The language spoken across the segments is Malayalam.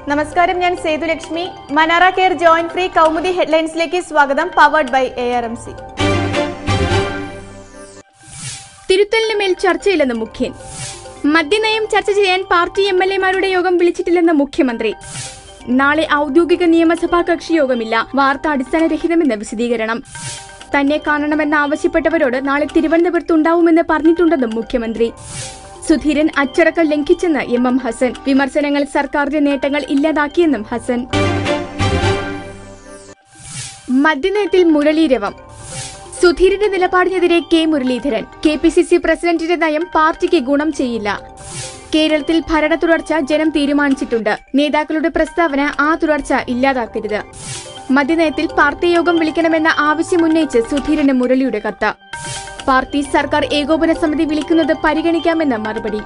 നമസ്കാരം ഞാൻ സേതുലക്ഷ്മി മനാറ കെയർ ജോയിന്റ് ഫ്രീ കൗമുദി ഹെഡ്ലൈൻസിലേക്ക് സ്വാഗതം powered by A R M C തിരുത്തലിന് മേൽ ചർച്ചയില്ലെന്ന് മുഖ്യൻ മദ്യനയം ചർച്ച ചെയ്യാൻ പാർട്ടി എം എൽ എമാരുടെ യോഗം വിളിച്ചിട്ടില്ലെന്ന് മുഖ്യമന്ത്രി നാളെ ഔദ്യോഗിക നിയമസഭാ കക്ഷി യോഗമില്ല വാർത്ത അടിസ്ഥാനരഹിതമെന്ന് വിശദീകരണം തന്നെ കാണണമെന്ന് ആവശ്യപ്പെട്ടവരോട് നാളെ തിരുവനന്തപുരത്ത് ഉണ്ടാവുമെന്ന് പറഞ്ഞിട്ടുണ്ടെന്നും മുഖ്യമന്ത്രി സുധീരൻ അച്ചടക്കം ലംഘിച്ചെന്ന് എം എം ഹസൻ വിമർശനങ്ങൾ സർക്കാരിന്റെ നേട്ടങ്ങൾ ഇല്ലാതാക്കിയെന്നും ഹസൻ മദ്യനയത്തിൽ മുരളീരവം സുധീരന്റെ നിലപാടിനെതിരെ K Muraleedharan K P C C പ്രസിഡന്റിന്റെ നയം പാർട്ടിക്ക് ഗുണം ചെയ്യില്ല കേരളത്തിൽ ഭരണ തുടർച്ച ജനം തീരുമാനിച്ചിട്ടുണ്ട് നേതാക്കളുടെ പ്രസ്താവന ആ തുടർച്ച ഇല്ലാതാക്കരുത് മദ്യനയത്തിൽ പാർട്ടി യോഗം വിളിക്കണമെന്ന ആവശ്യമുന്നയിച്ച് സുധീരന് മുരളിയുടെ കത്ത് പാർട്ടി സർക്കാർ ഏകോപന സമിതി വിളിക്കുന്നത് പരിഗണിക്കാമെന്ന മറുപടി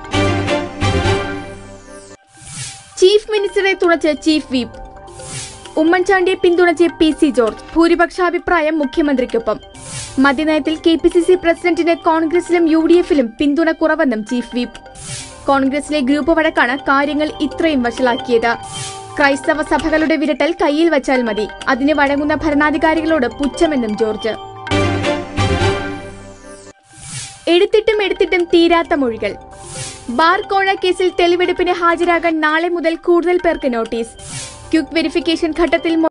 ചീഫ് മിനിസ്റ്ററെ തുണച്ച് ചീഫ് വിപ്പ് ഉമ്മൻചാണ്ടിയെ പിന്തുണച്ച് പി സി ജോർജ് ഭൂരിപക്ഷാഭിപ്രായം മുഖ്യമന്ത്രിക്കൊപ്പം മദ്യനയത്തിൽ കെ പി സി സി പ്രസിഡന്റിന് കോൺഗ്രസിലും യു ഡി എഫിലും പിന്തുണ കുറവെന്നും ചീഫ് വിപ്പ് കോൺഗ്രസിലെ ഗ്രൂപ്പ് വഴക്കാണ് കാര്യങ്ങൾ ഇത്രയും വഷളാക്കിയത് ക്രൈസ്തവ സഭകളുടെ വിരട്ടൽ കയ്യിൽ വച്ചാൽ മതി അതിന് വഴങ്ങുന്ന ഭരണാധികാരികളോട് പുച്ഛമെന്നും ജോർജ് എടുത്തിട്ടും എടുത്തിട്ടും തീരാത്ത മൊഴികൾ ബാർ കോഴ കേസിൽ തെളിവെടുപ്പിന് ഹാജരാകാൻ നാളെ മുതൽ കൂടുതൽ പേർക്ക് നോട്ടീസ് ക്യുക്ക് വെരിഫിക്കേഷൻ ഘട്ടത്തിൽ